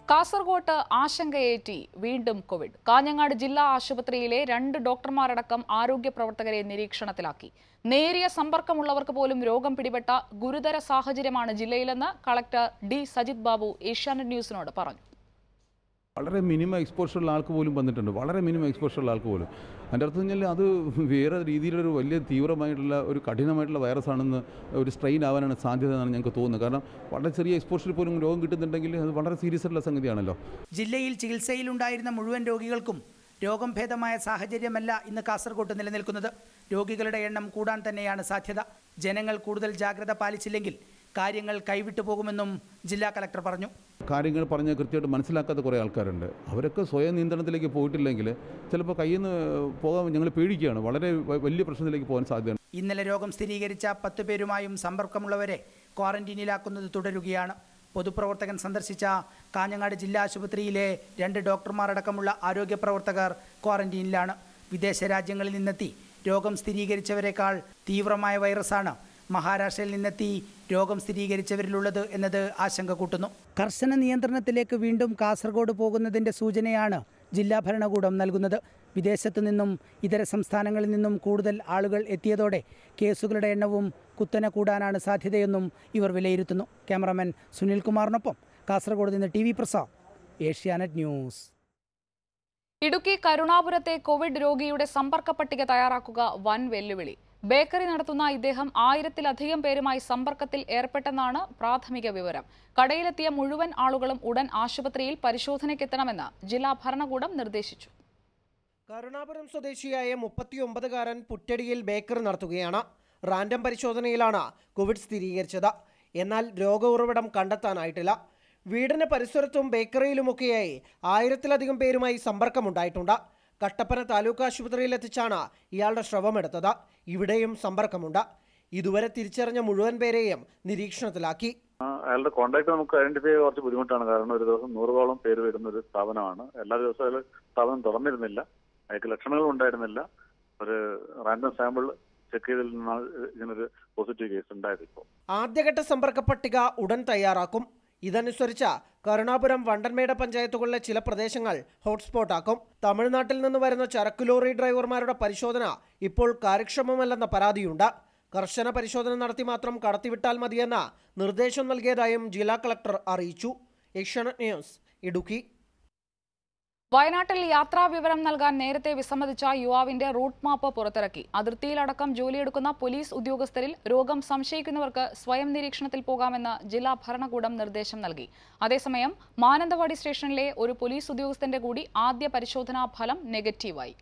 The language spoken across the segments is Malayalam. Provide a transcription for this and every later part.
കാസർഗോട്ട് ആശങ്കയേറ്റി വീണ്ടും കോവിഡ് കാഞ്ഞങ്ങാട് ജില്ലാ ആശുപത്രിയിലെ രണ്ട് ഡോക്ടർമാരടക്കം ആരോഗ്യ പ്രവർത്തകരെ നിരീക്ഷണത്തിലാക്കി നേരിയ സമ്പർക്കമുള്ളവർക്ക് പോലും രോഗം പിടിപെട്ട ഗുരുതര സാഹചര്യമാണ് ജില്ലയിലെന്ന് കളക്ടർ ഡി സജിത് ബാബു ഏഷ്യാനെറ്റ് ന്യൂസിനോട് പറഞ്ഞു വളരെ മിനിമം എക്സ്പോഷർ ഉള്ള ആൾക്ക് പോലും വന്നിട്ടുണ്ട് വളരെ മിനിമം എക്സ്പോഷർ ഉള്ള ആൾക്ക് പോലും അതിൻ്റെ അർത്ഥം കഴിഞ്ഞാൽ അത് വേറെ രീതിയിലൊരു വലിയ തീവ്രമായിട്ടുള്ള ഒരു കഠിനമായിട്ടുള്ള വൈറസ് ആണെന്ന് ഒരു സ്ട്രെയിൻ ആവാനാണ് സാധ്യത എന്നാണ് ഞങ്ങൾക്ക് തോന്നുന്നത് കാരണം വളരെ ചെറിയ എക്സ്പോഷറിൽ പോലും രോഗം കിട്ടുന്നുണ്ടെങ്കിൽ അത് വളരെ സീരിയസ് ആയിട്ടുള്ള സംഗതിയാണല്ലോ ജില്ലയിൽ ചികിത്സയിലുണ്ടായിരുന്ന മുഴുവൻ രോഗികൾക്കും രോഗം ഭേദമായ സാഹചര്യമല്ല ഇന്ന് കാസർഗോട്ട് നിലനിൽക്കുന്നത് രോഗികളുടെ എണ്ണം കൂടാൻ തന്നെയാണ് സാധ്യത ജനങ്ങൾ കൂടുതൽ ജാഗ്രത പാലിച്ചില്ലെങ്കിൽ കാര്യങ്ങൾ കൈവിട്ടു പോകുമെന്നും ജില്ലാ കളക്ടർ പറഞ്ഞു കാര്യങ്ങൾ പറഞ്ഞ് കൃത്യമായിട്ട് മനസ്സിലാക്കാത്ത കുറേ ആൾക്കാരുണ്ട് അവരൊക്കെ സ്വയം നിയന്ത്രണത്തിലേക്ക് പോയിട്ടില്ലെങ്കിൽ ചിലപ്പോൾ കയ്യിൽ നിന്ന് പോകാൻ ഞങ്ങൾ പേടിക്കുകയാണ് വളരെ വ- വലിയ പ്രശ്നത്തിലേക്ക് പോകാൻ സാധ്യതയുണ്ട് ഇന്നലെ രോഗം സ്ഥിരീകരിച്ച പത്ത് പേരുമായും സമ്പർക്കമുള്ളവരെ ക്വാറന്റീനിലാക്കുന്നത് തുടരുകയാണ് പൊതുപ്രവർത്തകൻ സന്ദർശിച്ച കാഞ്ഞങ്ങാട് ജില്ലാ ആശുപത്രിയിലെ രണ്ട് ഡോക്ടർമാരടക്കമുള്ള ആരോഗ്യ പ്രവർത്തകർ ക്വാറന്റീനിലാണ് വിദേശ രാജ്യങ്ങളിൽ നിന്നെത്തി രോഗം സ്ഥിരീകരിച്ചവരെക്കാൾ തീവ്രമായ വൈറസാണ് മഹാരാഷ്ട്രയിൽ നിന്നെത്തി രോഗം സ്ഥിരീകരിച്ചവരിലുള്ളത് എന്നത് ആശങ്ക കൂട്ടുന്നു കർശന നിയന്ത്രണത്തിലേക്ക് വീണ്ടും കാസർഗോഡ് പോകുന്നതിന്റെ സൂചനയാണ് ജില്ലാ ഭരണകൂടം നൽകുന്നത് വിദേശത്തു നിന്നും ഇതര സംസ്ഥാനങ്ങളിൽ നിന്നും കൂടുതൽ ആളുകൾ എത്തിയതോടെ കേസുകളുടെ എണ്ണവും കുത്തനെ കൂടാനാണ് സാധ്യതയെന്നും ഇവർ വിലയിരുത്തുന്നു ക്യാമറാമാൻ സുനിൽ കുമാറിനൊപ്പം കാസർഗോഡ് നിന്ന് T V Prasad Asianet news Idukki കരുണാപുരത്തെ കോവിഡ് രോഗിയുടെ സമ്പർക്ക പട്ടിക തയ്യാറാക്കുക വൻ വെല്ലുവിളി ബേക്കറി നടത്തുന്ന ഇദ്ദേഹം ആയിരത്തിലധികം പേരുമായി സമ്പർക്കത്തിൽ ഏർപ്പെട്ടെന്നാണ് പ്രാഥമിക വിവരം കടയിലെത്തിയ മുഴുവൻ ആളുകളും ഉടൻ ആശുപത്രിയിൽ പരിശോധനയ്ക്കെത്തണമെന്ന് ജില്ലാ ഭരണകൂടം നിർദ്ദേശിച്ചു കരുണാപുരം സ്വദേശിയായ മുപ്പത്തിയൊമ്പതുകാരൻ പുറ്റടിയിൽ ബേക്കറി നടത്തുകയാണ് റാൻഡം പരിശോധനയിലാണ് കോവിഡ് സ്ഥിരീകരിച്ചത് എന്നാൽ രോഗ ഉറവിടം കണ്ടെത്താനായിട്ടില്ല വീടിന് പരിസരത്തും ബേക്കറിയിലുമൊക്കെയായി ആയിരത്തിലധികം പേരുമായി സമ്പർക്കമുണ്ടായിട്ടുണ്ട് കട്ടപ്പന താലൂക്ക് ആശുപത്രിയിൽ എത്തിച്ചാണ് ഇയാളുടെ ശ്രവമെടുത്തത് ഇവിടെയും സമ്പർക്കമുണ്ട് ഇതുവരെ തിരിച്ചറിഞ്ഞ മുഴുവൻ പേരെയും നിരീക്ഷണത്തിലാക്കി ആ, അയാളുടെ കോണ്ടാക്ട് നമുക്ക് ഐഡന്റിഫൈ ചെയ്യാൻ കുറച്ച് ബുദ്ധിമുട്ടാണ് കാരണം ഒരു ദിവസം നൂറോളം പേര് വരുന്ന ഒരു സ്ഥാപനമാണ് എല്ലാ ദിവസവും അയാൾ സ്ഥാപനം തുറന്നിരുന്നില്ല അയാൾക്ക് ലക്ഷണങ്ങൾ ഉണ്ടായിരുന്നില്ല ഒരു റാൻഡം സാമ്പിൾ ചെക്ക് ചെയ്തതിൽ നിന്നാണ് ഇങ്ങനൊരു പോസിറ്റീവ് കേസ് ഉണ്ടായത് ഇപ്പോൾ ആദ്യഘട്ട സമ്പർക്ക പട്ടിക ഉടൻ തയ്യാറാക്കും ഇതനുസരിച്ച് കരുണാപുരം വണ്ടൻമേട് പഞ്ചായത്തുകളിലെ ചില പ്രദേശങ്ങൾ ഹോട്ട്സ്പോട്ടാക്കും തമിഴ്നാട്ടിൽ നിന്ന് വരുന്ന ചരക്ക് ലോറി ഡ്രൈവർമാരുടെ പരിശോധന ഇപ്പോൾ കാര്യക്ഷമമല്ലെന്ന പരാതിയുണ്ട് കർശന പരിശോധന നടത്തി മാത്രം കടത്തിവിട്ടാൽ മതിയെന്ന നിർദ്ദേശം നൽകിയതായും ജില്ലാ കളക്ടർ അറിയിച്ചു ഏഷ്യാനെറ്റ് ന്യൂസ് ഇടുക്കി വയനാട്ടിൽ യാത്രാ വിവരം നൽകാൻ നേരത്തെ വിസമ്മതിച്ച യുവാവിന്റെ റൂട്ട് മാപ്പ് പുറത്തിറക്കി അതിർത്തിയിലടക്കം ജോലിയെടുക്കുന്ന പോലീസ് ഉദ്യോഗസ്ഥരിൽ രോഗം സംശയിക്കുന്നവർക്ക് സ്വയം നിരീക്ഷണത്തിൽ പോകാമെന്ന് ജില്ലാ ഭരണകൂടം നിർദ്ദേശം നൽകി അതേസമയം മാനന്തവാടി സ്റ്റേഷനിലെ ഒരു പോലീസ് ഉദ്യോഗസ്ഥന്റെ കൂടി ആദ്യ പരിശോധനാ ഫലം നെഗറ്റീവായി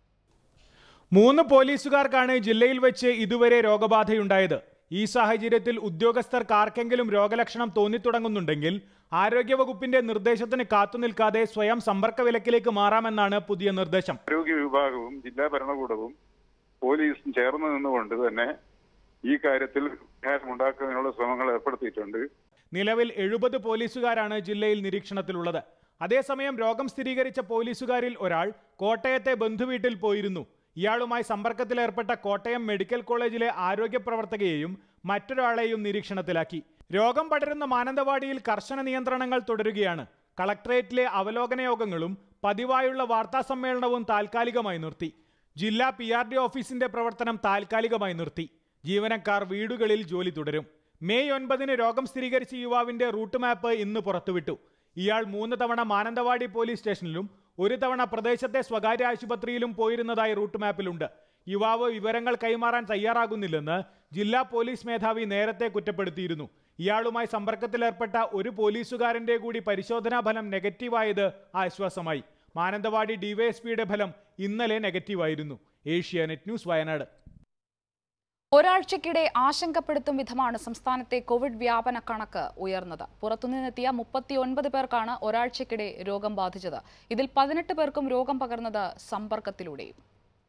മൂന്ന് പോലീസുകാർക്കാണ് ജില്ലയിൽ വെച്ച് ഇതുവരെ രോഗബാധയുണ്ടായത് ഈ സാഹചര്യത്തിൽ ഉദ്യോഗസ്ഥർക്ക് ആർക്കെങ്കിലും രോഗലക്ഷണം തോന്നിത്തുടങ്ങുന്നുണ്ടെങ്കിൽ ആരോഗ്യവകുപ്പിന്റെ നിർദ്ദേശത്തിന് കാത്തുനിൽക്കാതെ സ്വയം സമ്പർക്ക വിലക്കിലേക്ക് മാറാമെന്നാണ് പുതിയ നിർദ്ദേശം ആരോഗ്യ വിഭാഗവും ജില്ലാ ഭരണകൂടവും പോലീസും ചേർന്ന് നിന്നുകൊണ്ട് തന്നെ ഈ കാര്യത്തിൽ ഉണ്ടാക്കുന്നതിനുള്ള ശ്രമങ്ങൾ ഏർപ്പെടുത്തിയിട്ടുണ്ട് നിലവിൽ എഴുപത് പോലീസുകാരാണ് ജില്ലയിൽ നിരീക്ഷണത്തിലുള്ളത് അതേസമയം രോഗം സ്ഥിരീകരിച്ച പോലീസുകാരിൽ ഒരാൾ കോട്ടയത്തെ ബന്ധുവീട്ടിൽ പോയിരുന്നു ഇയാളുമായി സമ്പർക്കത്തിലേർപ്പെട്ട കോട്ടയം മെഡിക്കൽ കോളേജിലെ ആരോഗ്യ പ്രവർത്തകയെയും മറ്റൊരാളെയും നിരീക്ഷണത്തിലാക്കി രോഗം പടരുന്ന മാനന്തവാടിയിൽ കർശന നിയന്ത്രണങ്ങൾ തുടരുകയാണ് കളക്ടറേറ്റിലെ അവലോകന യോഗങ്ങളും പതിവായുള്ള വാർത്താ സമ്മേളനവും താൽക്കാലികമായി നിർത്തി ജില്ലാ പി ആർ ഡി ഓഫീസിന്റെ പ്രവർത്തനം താൽക്കാലികമായി നിർത്തി ജീവനക്കാർ വീടുകളിൽ ജോലി തുടരും മെയ് ഒൻപതിന് രോഗം സ്ഥിരീകരിച്ച യുവാവിന്റെ റൂട്ട് മാപ്പ് ഇന്ന് പുറത്തുവിട്ടു ഇയാൾ മൂന്ന് തവണ മാനന്തവാടി പോലീസ് സ്റ്റേഷനിലും ഒരു തവണ പ്രദേശത്തെ സ്വകാര്യ ആശുപത്രിയിലും പോയിരുന്നതായി റൂട്ട് മാപ്പിലുണ്ട് യുവാവ് വിവരങ്ങൾ കൈമാറാൻ തയ്യാറാകുന്നില്ലെന്ന് ജില്ലാ പോലീസ് മേധാവി നേരത്തെ കുറ്റപ്പെടുത്തിയിരുന്നു ഇയാളുമായി സമ്പർക്കത്തിലേർപ്പെട്ട ഒരു പോലീസുകാരന്റെ കൂടി പരിശോധനാ ഫലം നെഗറ്റീവായത് ആശ്വാസമായി മാനന്തവാടി ഡിവൈഎസ്പിയുടെ ഫലം ഇന്നലെ നെഗറ്റീവായിരുന്നു ഏഷ്യാനെറ്റ് ന്യൂസ് വയനാട് ഒരാഴ്ചക്കിടെ ആശങ്കപ്പെടുത്തും വിധമാണ് സംസ്ഥാനത്തെ കോവിഡ് വ്യാപന കണക്ക് ഉയർന്നത് പുറത്തുനിന്നെത്തിയ മുപ്പത്തിയൊൻപത് പേർക്കാണ് ഒരാഴ്ചക്കിടെ രോഗം ബാധിച്ചത് ഇതിൽ പതിനെട്ട് പേർക്കും രോഗം പകർന്നത് സമ്പർക്കത്തിലൂടെയും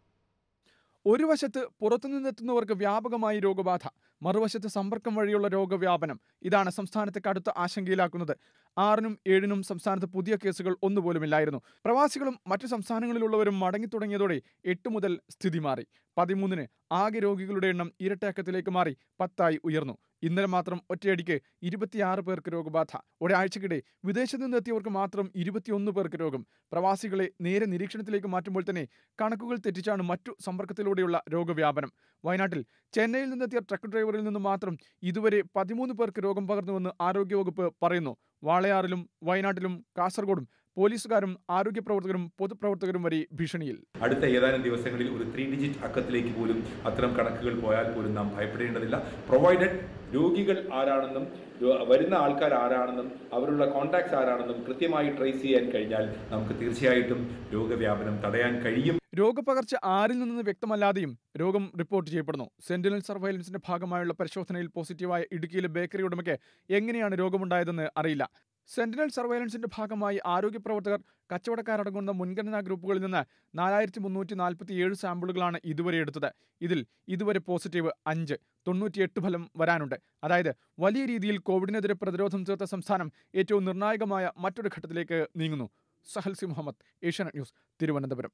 ഒരു വശത്ത് പുറത്തുനിന്നെത്തുന്നവർക്ക് വ്യാപകമായി രോഗബാധ മറുവശത്ത് സമ്പർക്കം വഴിയുള്ള രോഗവ്യാപനം ഇതാണ് സംസ്ഥാനത്തെ കടുത്ത ആശങ്കയിലാക്കുന്നത് ആറിനും ഏഴിനും സംസ്ഥാനത്ത് പുതിയ കേസുകൾ ഒന്നുപോലുമില്ലായിരുന്നു പ്രവാസികളും മറ്റു സംസ്ഥാനങ്ങളിലുള്ളവരും മടങ്ങിത്തുടങ്ങിയതോടെ എട്ട് മുതൽ സ്ഥിതി മാറി പതിമൂന്നിന് ആകെ രോഗികളുടെ എണ്ണം ഇരട്ടക്കത്തിലേക്ക് മാറി പത്തായി ഉയർന്നു ഇന്നലെ മാത്രം ഒറ്റയടിക്ക് ഇരുപത്തിയാറ് പേർക്ക് രോഗബാധ ഒരാഴ്ചക്കിടെ വിദേശത്തു നിന്നെത്തിയവർക്ക് മാത്രം ഇരുപത്തിയൊന്ന് പേർക്ക് രോഗം പ്രവാസികളെ നേരെ നിരീക്ഷണത്തിലേക്ക് മാറ്റുമ്പോൾ തന്നെ കണക്കുകൾ തെറ്റിച്ചാണ് മറ്റു സമ്പർക്കത്തിലൂടെയുള്ള രോഗവ്യാപനം വയനാട്ടിൽ ചെന്നൈയിൽ നിന്നെത്തിയ ട്രക്ക് ഡ്രൈവറിൽ നിന്ന് മാത്രം ഇതുവരെ പതിമൂന്ന് പേർക്ക് രോഗം പകർന്നുവെന്ന് ആരോഗ്യവകുപ്പ് പറയുന്നു വാളയാറിലും വയനാട്ടിലും കാസർഗോഡും പോലീസുകാരും ആരോഗ്യ പ്രവർത്തകരും പൊതുപ്രവർത്തകരും വരെ ഭീഷണിയിൽ അടുത്ത ഏതാനും ദിവസങ്ങളിൽ ഒരു ത്രീ ഡിജിറ്റ് അക്കത്തിലേക്ക് പോലും അത്തരം കണക്കുകൾ പോയാൽ പോലും നാം ഭയപ്പെടേണ്ടതില്ല പ്രൊവൈഡഡ് രോഗികൾ ആരാണെന്നും രോ- വരുന്ന ആൾക്കാർ ആരാണെന്നും അവരുടെ കോൺടാക്ട്സ് ആരാണെന്നും കൃത്യമായി ട്രേസ് ചെയ്യാൻ കഴിഞ്ഞാൽ നമുക്ക് തീർച്ചയായിട്ടും രോഗവ്യാപനം തടയാൻ കഴിയും രോഗപകർച്ച ആരിൽ നിന്നെന്ന് വ്യക്തമല്ലാതെയും രോഗം റിപ്പോർട്ട് ചെയ്യപ്പെടുന്നു സെന്റിനൽ സർവൈലൻസിന്റെ ഭാഗമായുള്ള പരിശോധനയിൽ പോസിറ്റീവായ ഇടുക്കിയിലെ ബേക്കറി ഉടമയ്ക്ക് എങ്ങനെയാണ് രോഗമുണ്ടായതെന്ന് അറിയില്ല സെന്റിനൽ സർവൈലൻസിന്റെ ഭാഗമായി ആരോഗ്യ പ്രവർത്തകർ കച്ചവടക്കാരടങ്ങുന്ന മുൻഗണനാ ഗ്രൂപ്പുകളിൽ നിന്ന് നാലായിരത്തി മുന്നൂറ്റി നാൽപ്പത്തി ഏഴ് സാമ്പിളുകളാണ് ഇതുവരെ എടുത്തത് ഇതിൽ ഇതുവരെ പോസിറ്റീവ് അഞ്ച് തൊണ്ണൂറ്റിയെട്ട് ഫലം വരാനുണ്ട് അതായത് വലിയ രീതിയിൽ കോവിഡിനെതിരെ പ്രതിരോധം തീർത്ത സംസ്ഥാനം ഏറ്റവും നിർണായകമായ മറ്റൊരു ഘട്ടത്തിലേക്ക് നീങ്ങുന്നു സഹൽ സി മുഹമ്മദ് ഏഷ്യാനെറ്റ് ന്യൂസ് തിരുവനന്തപുരം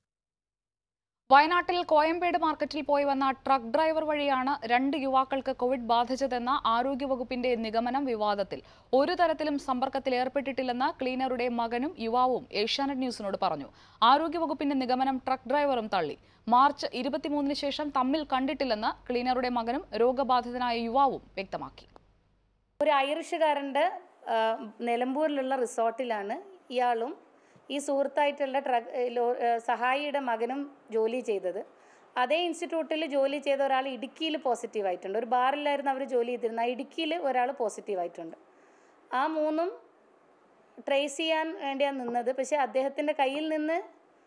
വയനാട്ടിൽ കോയമ്പേട് മാർക്കറ്റിൽ പോയി വന്ന ട്രക്ക് ഡ്രൈവർ വഴിയാണ് രണ്ട് യുവാക്കൾക്ക് കോവിഡ് ബാധിച്ചതെന്ന ആരോഗ്യവകുപ്പിന്റെ നിഗമനം വിവാദത്തിൽ ഒരു തരത്തിലും സമ്പർക്കത്തിൽ ഏർപ്പെട്ടിട്ടില്ലെന്ന് ക്ലീനറുടെ മകനും യുവാവും ഏഷ്യാനെറ്റ് ന്യൂസിനോട് പറഞ്ഞു ആരോഗ്യവകുപ്പിന്റെ നിഗമനം ട്രക്ക് ഡ്രൈവറും തള്ളി മാർച്ച് ഇരുപത്തിമൂന്നിന് ശേഷം തമ്മിൽ കണ്ടിട്ടില്ലെന്ന് ക്ലീനറുടെ മകനും രോഗബാധിതനായ യുവാവും വ്യക്തമാക്കി ഒരു ഐറിഷുകാരൻ്റെ ആ, നിലമ്പൂരിലുള്ള റിസോർട്ടിലാണ് ഇയാളും ഈ സുഹൃത്തായിട്ടുള്ള ട്രക്ക് ലോ ആ, സഹായിയുടെ മകനും ജോലി ചെയ്തത് അതേ ഇൻസ്റ്റിറ്റ്യൂട്ടിൽ ജോലി ചെയ്ത ഒരാൾ ഇടുക്കിയിൽ പോസിറ്റീവ് ആയിട്ടുണ്ട് ഒരു ബാറിലായിരുന്നു അവർ ജോലി ചെയ്തിരുന്നത് ആ ഇടുക്കിയിൽ ഒരാൾ പോസിറ്റീവ് ആയിട്ടുണ്ട് ആ മൂന്നും ട്രേസ് ചെയ്യാൻ വേണ്ടിയാണ് നിന്നത് പക്ഷേ അദ്ദേഹത്തിൻ്റെ കയ്യിൽ നിന്ന്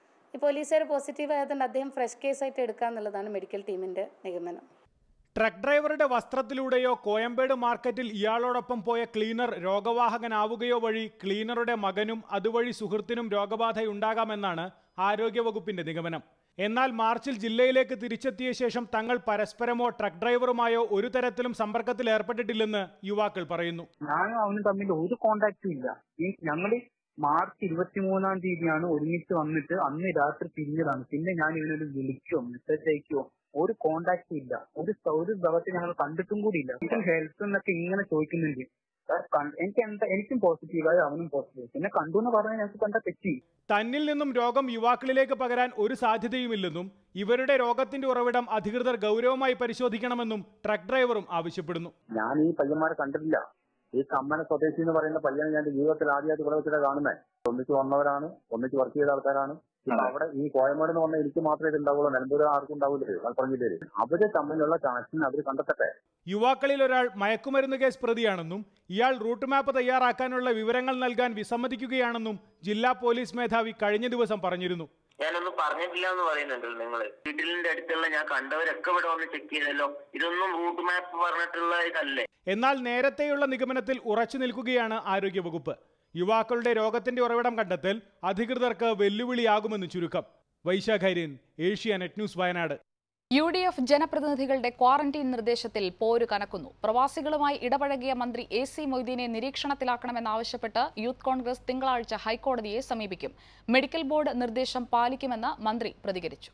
ഈ പോലീസുകാർ പോസിറ്റീവ് ആയതുകൊണ്ട് അദ്ദേഹം ഫ്രഷ് കേസായിട്ട് എടുക്കുക എന്നുള്ളതാണ് മെഡിക്കൽ ടീമിൻ്റെ നിഗമനം ട്രക്ക് ഡ്രൈവറുടെ വസ്ത്രത്തിലൂടെയോ കോയമ്പേട് മാർക്കറ്റിൽ ഇയാളോടൊപ്പം പോയ ക്ലീനർ രോഗവാഹകനാവുകയോ വഴി ക്ലീനറുടെ മകനും അതുവഴി സുഹൃത്തിനും രോഗബാധയുണ്ടാകാമെന്നാണ് ആരോഗ്യവകുപ്പിന്റെ നിഗമനം എന്നാൽ മാർച്ചിൽ ജില്ലയിലേക്ക് തിരിച്ചെത്തിയ ശേഷം തങ്ങൾ പരസ്പരമോ ട്രക്ക് ഡ്രൈവറുമായോ ഒരു തരത്തിലും സമ്പർക്കത്തിൽ ഏർപ്പെട്ടിട്ടില്ലെന്ന് യുവാക്കൾ പറയുന്നു ഞാനും അവനും തമ്മിൽ ഒരു കോണ്ടാക്റ്റും ഇല്ല ഈ ഞങ്ങള് മാർച്ച് ഇരുപത്തിമൂന്നാം തീയതിയാണ് ഒരുമിച്ച് വന്നിട്ട് അന്ന് രാത്രി പിരിഞ്ഞതാണ് പിന്നെ ഞാൻ ഇവനൊരു വിളിക്കോ മെസ്സേജ് അയക്കോ ഒരു കോണ്ടാക്റ്റും ഇല്ല ഒരു സ- ഒരു ദിവസം ഞങ്ങൾ കണ്ടിട്ടും കൂടി ഇല്ല എനിക്ക് ഹെൽത്ത് എന്നൊക്കെ ഇങ്ങനെ ചോദിക്കുന്നുണ്ട് സാർ, കൺ- എനിക്ക് എന്താ എനിക്കും പോസിറ്റീവായി അവനും പോസിറ്റീവ് പിന്നെ കണ്ടു എന്ന് പറഞ്ഞാൽ ഞങ്ങൾക്ക് കണ്ട തെറ്റി തന്നിൽ നിന്നും രോഗം യുവാക്കളിലേക്ക് പകരാൻ ഒരു സാധ്യതയുമില്ലെന്നും ഇവരുടെ രോഗത്തിന്റെ ഉറവിടം അധികൃതർ ഗൗരവമായി പരിശോധിക്കണമെന്നും ട്രക്ക് ഡ്രൈവറും ആവശ്യപ്പെടുന്നു ഞാൻ ഈ പയ്യന്മാരെ കണ്ടിട്ടില്ല ഈ കമ്മന സ്വദേശി എന്ന് പറയുന്ന പയ്യനെ ഞാൻ ജീവിതത്തിൽ ആദ്യമായിട്ട് ഇവിടെ വെച്ചിട്ടാണ് കാണുന്നത് ഒന്നിച്ച് വന്നവരാണ് ഒന്നിച്ച് വർക്ക് ചെയ്ത ആൾക്കാരാണ് ഇപ്പൊ അവിടെ ഈ കോയമ്പേട് എന്ന് പറഞ്ഞാൽ എനിക്ക് മാത്രമേ ഇത് ഉണ്ടാവുള്ളൂ നിലമ്പൂർ ആർക്കും ഉണ്ടാവില്ല മലപ്പുറം ജില്ലയിൽ അവര് തമ്മിലുള്ള കണക്ഷൻ അവർ കണ്ടെത്തട്ടെ യുവാക്കളിൽ ഒരാൾ മയക്കുമരുന്ന് കേസ് പ്രതിയാണെന്നും ഇയാൾ റൂട്ട് മാപ്പ് തയ്യാറാക്കാനുള്ള വിവരങ്ങൾ നൽകാൻ വിസമ്മതിക്കുകയാണെന്നും ജില്ലാ പോലീസ് മേധാവി കഴിഞ്ഞ ദിവസം പറഞ്ഞിരുന്നു ഞാനൊന്നും പറഞ്ഞിട്ടില്ല എന്ന് പറയുന്നുണ്ടല്ലോ നിങ്ങൾ വീട്ടിലിന്റെ അടുത്തുള്ള ഞാൻ കണ്ടവരൊക്കെ ഇവിടെ വന്ന് ചെക്ക് ചെയ്തല്ലോ ഇതൊന്നും റൂട്ട് മാപ്പ് പറഞ്ഞിട്ടുള്ള ഇതല്ലേ എന്നാൽ നേരത്തെയുള്ള നിഗമനത്തിൽ ഉറച്ചു നിൽക്കുകയാണ് ആരോഗ്യവകുപ്പ് യുവാക്കളുടെ രോഗത്തിന്റെ ഉറവിടം കണ്ടെത്തൽ അധികൃതർക്ക് വെല്ലുവിളിയാകുമെന്ന് ചുരുക്കം Vaishakh Aryan Asianet news Wayanad U D F ജനപ്രതിനിധികളുടെ ക്വാറന്റീൻ നിർദ്ദേശത്തിൽ പോര് കനക്കുന്നു പ്രവാസികളുമായി ഇടപഴകിയ മന്ത്രി എ സി മൊയ്തീനെ നിരീക്ഷണത്തിലാക്കണമെന്നാവശ്യപ്പെട്ട് യൂത്ത് കോൺഗ്രസ് തിങ്കളാഴ്ച ഹൈക്കോടതിയെ സമീപിക്കും മെഡിക്കൽ ബോർഡ് നിർദ്ദേശം പാലിക്കുമെന്ന് മന്ത്രി പ്രതികരിച്ചു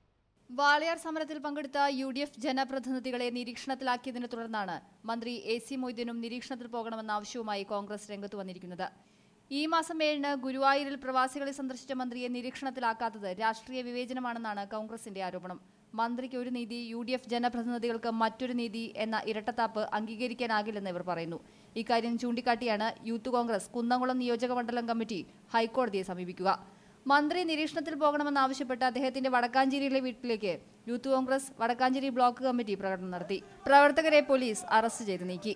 വാളയാർ സമരത്തിൽ പങ്കെടുത്ത യു ഡി എഫ് ജനപ്രതിനിധികളെ നിരീക്ഷണത്തിലാക്കിയതിനെ തുടർന്നാണ് മന്ത്രി എ സി മൊയ്തീനും നിരീക്ഷണത്തിൽ പോകണമെന്ന ആവശ്യവുമായി കോൺഗ്രസ് രംഗത്ത് വന്നിരിക്കുന്നത് ഈ മാസം ഏഴിന് ഗുരുവായൂരിൽ പ്രവാസികളെ സന്ദർശിച്ച മന്ത്രിയെ നിരീക്ഷണത്തിലാക്കാത്തത് രാഷ്ട്രീയ വിവേചനമാണെന്നാണ് കോൺഗ്രസിന്റെ ആരോപണം മന്ത്രിക്ക് ഒരു നീതി യു ഡി എഫ് ജനപ്രതിനിധികൾക്ക് മറ്റൊരു നീതി എന്ന ഇരട്ടത്താപ്പ് അംഗീകരിക്കാനാകില്ലെന്ന് ഇവർ പറയുന്നു ഇക്കാര്യം ചൂണ്ടിക്കാട്ടിയാണ് യൂത്ത് കോൺഗ്രസ് കുന്നംകുളം നിയോജക മണ്ഡലം കമ്മിറ്റി ഹൈക്കോടതിയെ സമീപിക്കുക മന്ത്രി നിരീക്ഷണത്തിൽ പോകണമെന്നാവശ്യപ്പെട്ട് അദ്ദേഹത്തിന്റെ വടക്കാഞ്ചേരിയിലെ വീട്ടിലേക്ക് youth Congress Vadakkanchery block committee പ്രകടനം നടത്തി പ്രവർത്തകരെ പോലീസ് അറസ്റ്റ് ചെയ്ത് നീക്കി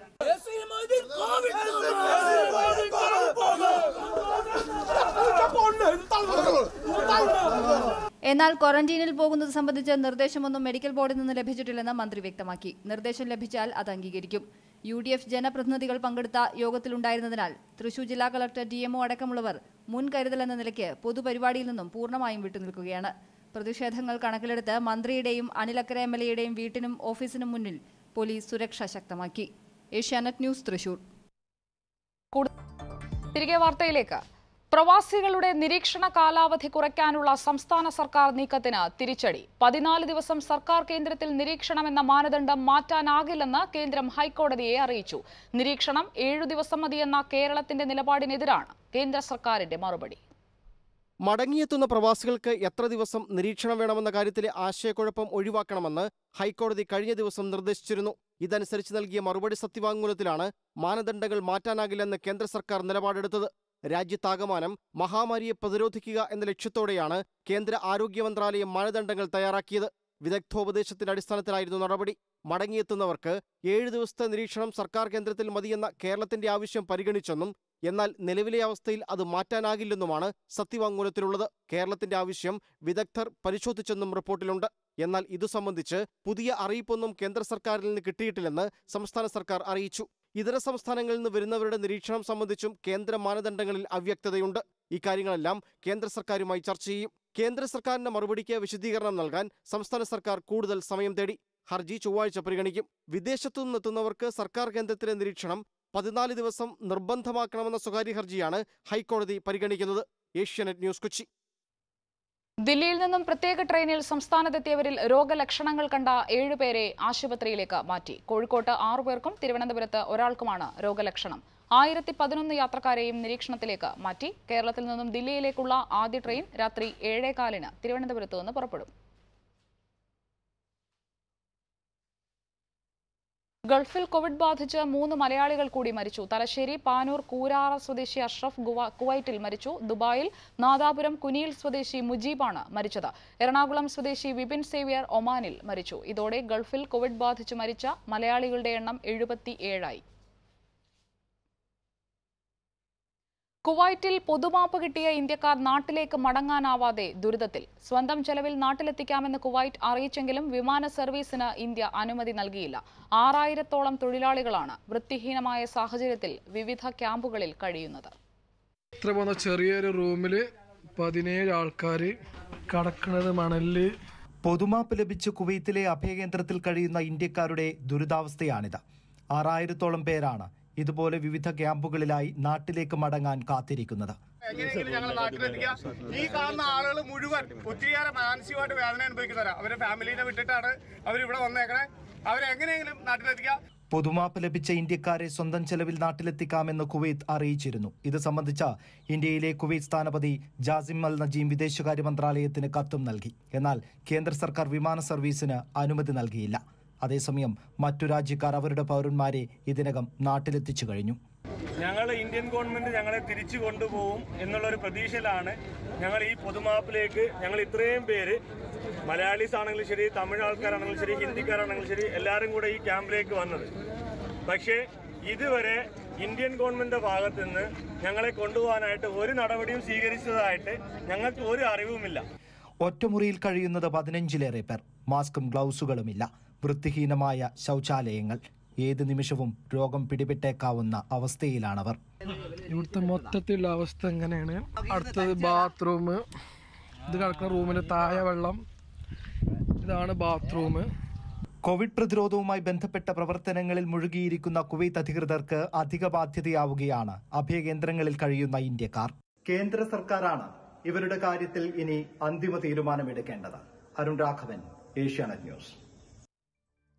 എന്നാൽ ക്വാറന്റീനിൽ പോകുന്നത് സംബന്ധിച്ച് നിർദ്ദേശമൊന്നും മെഡിക്കൽ ബോർഡിൽ നിന്ന് ലഭിച്ചിട്ടില്ലെന്ന് മന്ത്രി വ്യക്തമാക്കി നിർദ്ദേശം ലഭിച്ചാൽ അത് അംഗീകരിക്കും യു ഡി എഫ് ജനപ്രതിനിധികൾ പങ്കെടുത്ത യോഗത്തിലുണ്ടായിരുന്നതിനാൽ തൃശൂർ ജില്ലാ കളക്ടർ ഡി എംഒ അടക്കമുള്ളവർ മുൻകരുതൽ എന്ന നിലയ്ക്ക് പൊതുപരിപാടിയിൽ നിന്നും പൂർണ്ണമായും വിട്ടുനിൽക്കുകയാണ് പ്രതിഷേധങ്ങൾ കണക്കിലെടുത്ത് മന്ത്രിയുടെയും അനിലക്കര എം എൽ എയുടെയും വീട്ടിനും ഓഫീസിനും മുന്നിൽ പോലീസ് സുരക്ഷ ശക്തമാക്കി ഏഷ്യാനെറ്റ് ന്യൂസ് തൃശൂർ തിരികെ വാർത്തയിലേക്ക് പ്രവാസികളുടെ നിരീക്ഷണ കാലാവധി കുറയ്ക്കാനുള്ള സംസ്ഥാന സർക്കാർ നീക്കത്തിന് തിരിച്ചടി പതിനാല് ദിവസം സർക്കാർ കേന്ദ്രത്തിൽ നിരീക്ഷണമെന്ന മാനദണ്ഡം മാറ്റാനാകില്ലെന്ന് കേന്ദ്രം ഹൈക്കോടതിയെ അറിയിച്ചു നിരീക്ഷണം ഏഴു ദിവസം മതിയെന്ന കേരളത്തിന്റെ നിലപാടിനെതിരാണ് കേന്ദ്ര സർക്കാരിന്റെ മറുപടി മടങ്ങിയെത്തുന്ന പ്രവാസികൾക്ക് എത്ര ദിവസം നിരീക്ഷണം വേണമെന്ന കാര്യത്തിലെ ആശയക്കുഴപ്പം ഒഴിവാക്കണമെന്ന് ഹൈക്കോടതി കഴിഞ്ഞ ദിവസം നിർദ്ദേശിച്ചിരുന്നു ഇതനുസരിച്ച് നൽകിയ മറുപടി സത്യവാങ്മൂലത്തിലാണ് മാനദണ്ഡങ്ങൾ മാറ്റാനാകില്ലെന്ന് കേന്ദ്ര സർക്കാർ നിലപാടെടുത്തത് രാജ്യത്താകമാനം മഹാമാരിയെ പ്രതിരോധിക്കുക എന്ന ലക്ഷ്യത്തോടെയാണ് കേന്ദ്ര ആരോഗ്യ മന്ത്രാലയം മാനദണ്ഡങ്ങൾ തയ്യാറാക്കിയത് വിദഗ്ധോപദേശത്തിന്റെ അടിസ്ഥാനത്തിലായിരുന്നു നടപടി മടങ്ങിയെത്തുന്നവർക്ക് ഏഴ് ദിവസത്തെ നിരീക്ഷണം സർക്കാർ കേന്ദ്രത്തിൽ മതിയെന്ന കേരളത്തിന്റെ ആവശ്യം പരിഗണിച്ചെന്നും എന്നാൽ നിലവിലെ അവസ്ഥയിൽ അത് മാറ്റാനാകില്ലെന്നുമാണ് സത്യവാങ്മൂലത്തിലുള്ളത് കേരളത്തിന്റെ ആവശ്യം വിദഗ്ധർ പരിശോധിച്ചെന്നും റിപ്പോർട്ടിലുണ്ട് എന്നാൽ ഇതു സംബന്ധിച്ച് പുതിയ അറിയിപ്പൊന്നും കേന്ദ്ര സർക്കാരിൽ നിന്ന് കിട്ടിയിട്ടില്ലെന്ന് സംസ്ഥാന സർക്കാർ അറിയിച്ചു ഇതര സംസ്ഥാനങ്ങളിൽ നിന്ന് വരുന്നവരുടെ നിരീക്ഷണം സംബന്ധിച്ചും കേന്ദ്ര മാനദണ്ഡങ്ങളിൽ അവ്യക്തതയുണ്ട് ഇക്കാര്യങ്ങളെല്ലാം കേന്ദ്ര സർക്കാരുമായി ചർച്ച ചെയ്യും കേന്ദ്ര സർക്കാരിന്റെ മറുപടിക്ക് വിശദീകരണം നൽകാൻ സംസ്ഥാന സർക്കാർ കൂടുതൽ സമയം തേടി ഹർജി ചൊവ്വാഴ്ച പരിഗണിക്കും വിദേശത്തു നിന്നെത്തുന്നവർക്ക് സർക്കാർ കേന്ദ്രത്തിലെ നിരീക്ഷണം പതിനാല് ദിവസം നിർബന്ധമാക്കണമെന്ന സ്വകാര്യ ഹർജിയാണ് ഹൈക്കോടതി പരിഗണിക്കുന്നത് ഏഷ്യാനെറ്റ് ന്യൂസ് കൊച്ചി ദില്ലിയിൽ നിന്നും പ്രത്യേക ട്രെയിനിൽ സംസ്ഥാനത്തെത്തിയവരിൽ രോഗലക്ഷണങ്ങൾ കണ്ട ഏഴുപേരെ ആശുപത്രിയിലേക്ക് മാറ്റി കോഴിക്കോട്ട് ആറുപേർക്കും തിരുവനന്തപുരത്ത് ഒരാൾക്കുമാണ് രോഗലക്ഷണം ആയിരത്തി പതിനൊന്ന് യാത്രക്കാരെയും നിരീക്ഷണത്തിലേക്ക് മാറ്റി കേരളത്തിൽ നിന്നും ദില്ലിയിലേക്കുള്ള ആദ്യ ട്രെയിൻ രാത്രി ഏഴേകാലിന് തിരുവനന്തപുരത്ത് നിന്ന് പുറപ്പെടും ഗൾഫിൽ കോവിഡ് ബാധിച്ച് മൂന്ന് മലയാളികൾ കൂടി മരിച്ചു തലശ്ശേരി പാനൂർ കൂരാറ സ്വദേശി അഷ്റഫ് ഗുവ കുവൈറ്റിൽ മരിച്ചു ദുബായിൽ നാദാപുരം കുനിയിൽ സ്വദേശി മുജീബാണ് മരിച്ചത് എറണാകുളം സ്വദേശി വിപിൻ സേവ്യർ ഒമാനിൽ മരിച്ചു ഇതോടെ ഗൾഫിൽ കോവിഡ് ബാധിച്ച് മരിച്ച മലയാളികളുടെ എണ്ണം എഴുപത്തി ഏഴായി കുവൈറ്റിൽ പൊതുമാപ്പ് കിട്ടിയ ഇന്ത്യക്കാർ നാട്ടിലേക്ക് മടങ്ങാനാവാതെ ദുരിതത്തിൽ സ്വന്തം ചെലവിൽ നാട്ടിലെത്തിക്കാമെന്ന് കുവൈറ്റ് അറിയിച്ചെങ്കിലും വിമാന സർവീസിന് ഇന്ത്യ അനുമതി നൽകിയില്ല ആറായിരത്തോളം തൊഴിലാളികളാണ് വൃത്തിഹീനമായ സാഹചര്യത്തിൽ വിവിധ ക്യാമ്പുകളിൽ കഴിയുന്നത് ഇത്ര പോന്ന ചെറിയൊരു റൂമിൽ പതിനേഴ് ആൾക്കാർ കടക്കുന്നത് മണലില് പൊതുമാപ്പ് ലഭിച്ച് കുവൈത്തിലെ അഭയകേന്ദ്രത്തിൽ കഴിയുന്ന ഇന്ത്യക്കാരുടെ ദുരിതാവസ്ഥയാണിത് ആറായിരത്തോളം പേരാണ് ഇതുപോലെ വിവിധ ക്യാമ്പുകളിലായി നാട്ടിലേക്ക് മടങ്ങാൻ കാത്തിരിക്കുന്നത് എങ്ങനെയെങ്കിലും ഞങ്ങൾ നാട്ടിലെത്തിക്കുക ഈ കാണുന്ന ആളുകൾ മുഴുവൻ ഒത്തിരിയേറെ മാനസികമായിട്ട് വേദന അനുഭവിക്കുന്നവരാ അവരുടെ ഫാമിലിനെ വിട്ടിട്ടാണ് അവരിവിടെ വന്നേക്കണേ അവരെങ്ങനെയെങ്കിലും നാട്ടിലെത്തിക്കുക പൊതുമാപ്പ് ലഭിച്ച ഇന്ത്യക്കാരെ സ്വന്തം ചെലവിൽ നാട്ടിലെത്തിക്കാമെന്ന് കുവൈത്ത് അറിയിച്ചിരുന്നു ഇത് സംബന്ധിച്ച ഇന്ത്യയിലെ കുവൈത്ത് സ്ഥാനപതി ജാസിം അൽ നജീം വിദേശകാര്യ മന്ത്രാലയത്തിന് കത്തും നൽകി എന്നാൽ കേന്ദ്ര സർക്കാർ വിമാന സർവീസിന് അനുമതി നൽകിയില്ല അതേസമയം മറ്റു രാജ്യക്കാർ അവരുടെ പൗരന്മാരെ ഇതിനകം നാട്ടിലെത്തിച്ചു കഴിഞ്ഞു ഞങ്ങൾ ഇന്ത്യൻ ഗവൺമെന്റ് ഞങ്ങളെ തിരിച്ചു കൊണ്ടുപോകും എന്നുള്ളൊരു പ്രതീക്ഷയിലാണ് ഞങ്ങൾ ഈ പൊതുമാപ്പിലേക്ക് ഞങ്ങൾ ഇത്രയും പേര് മലയാളീസ് ആണെങ്കിലും ശരി തമിഴ് ആൾക്കാരാണെങ്കിലും ശരി ഹിന്ദിക്കാരാണെങ്കിലും ശരി എല്ലാവരും കൂടെ ഈ ക്യാമ്പിലേക്ക് വന്നത് പക്ഷേ ഇതുവരെ ഇന്ത്യൻ ഗവൺമെന്റിന്റെ ഭാഗത്തു നിന്ന് ഞങ്ങളെ കൊണ്ടുപോകാനായിട്ട് ഒരു നടപടിയും സ്വീകരിച്ചതായിട്ട് ഞങ്ങൾക്ക് ഒരു അറിവുമില്ല ഒറ്റമുറിയിൽ കഴിയുന്നത് പതിനഞ്ചിലേറെ പേർ മാസ്കും ഗ്ലൗസുകളുമില്ല വൃത്തിഹീനമായ ശൗചാലയങ്ങൾ ഏത് നിമിഷവും രോഗം പിടിപെട്ടേക്കാവുന്ന അവസ്ഥയിലാണവർ ഇവിടുത്തെ മൊത്തത്തിലുള്ള അവസ്ഥ എങ്ങനെയാണ് അടുത്തത് ബാത്റൂം ഇത് കിടക്കുന്ന റൂമിന് താഴെ വെള്ളം ഇതാണ് ബാത്റൂം കോവിഡ് പ്രതിരോധവുമായി ബന്ധപ്പെട്ട പ്രവർത്തനങ്ങളിൽ മുഴുകിയിരിക്കുന്ന കുവൈത്ത് അധികൃതർക്ക് അധിക ബാധ്യതയാവുകയാണ് അഭയകേന്ദ്രങ്ങളിൽ കഴിയുന്ന ഇന്ത്യക്കാർ കേന്ദ്ര സർക്കാരാണ് ഇവരുടെ കാര്യത്തിൽ ഇനി അന്തിമ തീരുമാനമെടുക്കേണ്ടത് അരുൺ രാഘവൻ ഏഷ്യാനെറ്റ് ന്യൂസ്